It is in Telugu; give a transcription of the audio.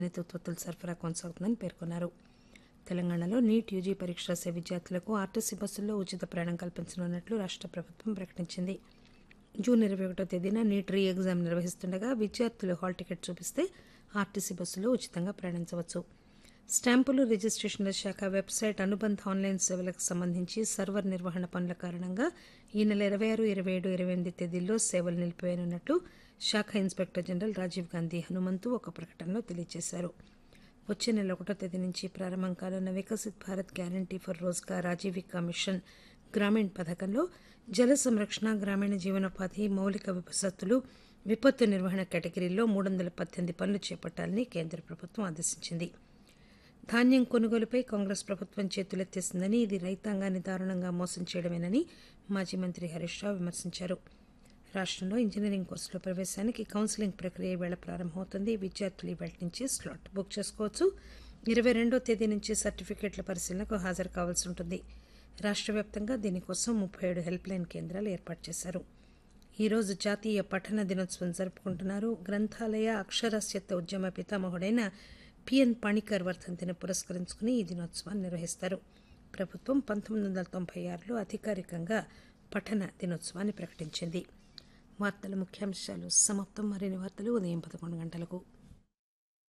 చేనేత ఉత్పత్తుల సరఫరా కొనసాగుతుందని పేర్కొన్నారు తెలంగాణలో నీట్ యూజీ పరీక్ష రాసే విద్యార్థులకు ఆర్టీసీ బస్సుల్లో ఉచిత ప్రయాణం కల్పించనున్నట్లు రాష్ట్ర ప్రభుత్వం ప్రకటించింది జూన్ ఇరవై ఒకటో తేదీన నీట్ రీ ఎగ్జామ్ నిర్వహిస్తుండగా విద్యార్థులు హాల్ టికెట్ చూపిస్తే ఆర్టీసీ బస్సులో ఉచితంగా ప్రయాణించవచ్చు స్టాంపులు రిజిస్ట్రేషన్ల శాఖ వెబ్సైట్ అనుబంధ ఆన్లైన్ సేవలకు సంబంధించి సర్వర్ నిర్వహణ పనుల కారణంగా ఈ నెల ఇరవై ఆరు ఇరవై ఏడు ఇరవై ఎనిమిది తేదీల్లో సేవలు నిలిపివేయనున్నట్లు శాఖ ఇన్స్పెక్టర్ జనరల్ రాజీవ్ గాంధీ హనుమంతు ఒక ప్రకటనలో తెలియజేశారు వచ్చే నెల ఒకటో తేదీ నుంచి ప్రారంభం కానున్న Viksit Bharat guarantee for Rozgar Ajeevika mission Gramin పథకంలో జల సంరక్షణ గ్రామీణ జీవనోపాధి మౌలిక వసతులు విపత్తు నిర్వహణ కేటగిరీల్లో మూడు వందల పద్దెనిమిది పనులు చేపట్టాలని కేంద్ర ప్రభుత్వం ఆదేశించింది ధాన్యం కొనుగోలుపై కాంగ్రెస్ ప్రభుత్వం చేతులెత్తేసిందని ఇది రైతాంగాన్ని దారుణంగా మోసం చేయడమేనని మాజీ మంత్రి హరీష్ రావు విమర్శించారు రాష్ట్రంలో ఇంజనీరింగ్ కోర్సులో ప్రవేశానికి కౌన్సిలింగ్ ప్రక్రియ వేళ ప్రారంభమవుతుంది విద్యార్థులు ఇవాళ నుంచి స్లాట్ బుక్ చేసుకోవచ్చు ఇరవై రెండో తేదీ నుంచి సర్టిఫికేట్ల పరిశీలనకు హాజరు కావాల్సి ఉంటుంది రాష్ట్ర వ్యాప్తంగా దీనికోసం ముప్పై ఏడు హెల్ప్ లైన్ కేంద్రాలు ఏర్పాటు చేశారు ఈరోజు జాతీయ పఠన దినోత్సవం జరుపుకుంటున్నారు గ్రంథాలయ అక్షరాస్యత ఉద్యమ పితామహుడైన పిఎన్ పణికర్ వర్ధంతిని పురస్కరించుకుని ఈ దినోత్సవాన్ని నిర్వహిస్తారు ప్రభుత్వం పంతొమ్మిది వందల తొంభై ఆరులో అధికారికంగా పఠన దినోత్సవాన్ని ప్రకటించింది వార్తల ముఖ్యాంశాలు సమాప్తం మరిన్ని వార్తలు ఉదయం పదకొండు గంటలకు